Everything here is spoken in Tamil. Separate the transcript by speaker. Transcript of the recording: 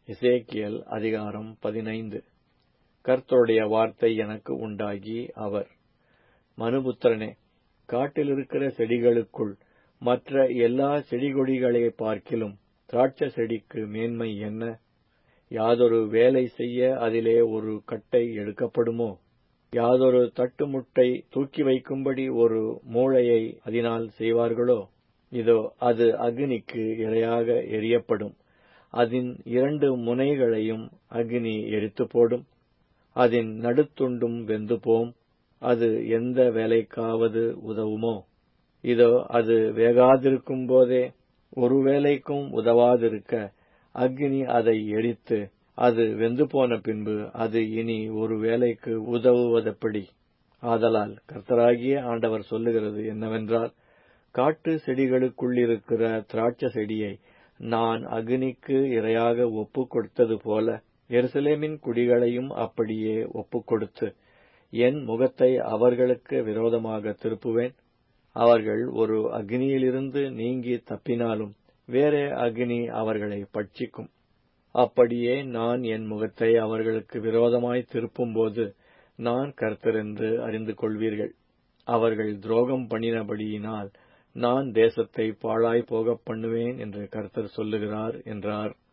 Speaker 1: எசேக்கியல் அதிகாரம் பதினைந்து கர்த்தருடைய வார்த்தை எனக்கு உண்டாகி அவர் மனுபுத்திரனே காட்டிலிருக்கிற செடிகளுக்குள் மற்ற எல்லா செடிகொடிகளை பார்க்கிலும் திராட்சை செடிக்கு மேன்மை என்ன யாதொரு வேலை செய்ய அதிலே ஒரு கட்டை எடுக்கப்படுமோ யாதொரு தட்டுமுட்டை தூக்கி வைக்கும்படி ஒரு மூளையை அதனால் செய்வார்களோ இதோ அது அக்னிக்கு இரையாக எரியப்படும் அதன் இரண்டு முனைகளையும் அக்னி எரித்து போடும் அதன் நடுத்துண்டும் வெந்து போம் அது எந்த வேலைக்காவது உதவுமோ இதோ அது வேகாதிருக்கும் போதே ஒரு வேலைக்கும் உதவாதிருக்க அக்னி அதை எரித்து அது வெந்து போன பின்பு அது இனி ஒரு வேலைக்கு உதவுவதெப்படி ஆதலால் கர்த்தராகிய ஆண்டவர் சொல்லுகிறது என்னவென்றால் காட்டு செடிகளுக்குள்ளிருக்கிற திராட்சை செடியை நான் அக்னிக்கு இரையாக ஒப்புக் கொடுத்தது போல எருசலேமின் குடிகளையும் அப்படியே ஒப்புக் கொடுத்து என் முகத்தை அவர்களுக்கு விரோதமாக திருப்புவேன் அவர்கள் ஒரு அக்னியிலிருந்து நீங்கி தப்பினாலும் வேறே அக்னி அவர்களை பட்சிக்கும் அப்படியே நான் என் முகத்தை அவர்களுக்கு விரோதமாய் திருப்பும்போது நான் கர்த்தர் என்று அறிந்து கொள்வீர்கள் அவர்கள் துரோகம் பண்ணினபடியினால் நான் தேசத்தை பாழாய் போகப் பண்ணுவேன் என்று கர்த்தர் சொல்லுகிறார் என்றார்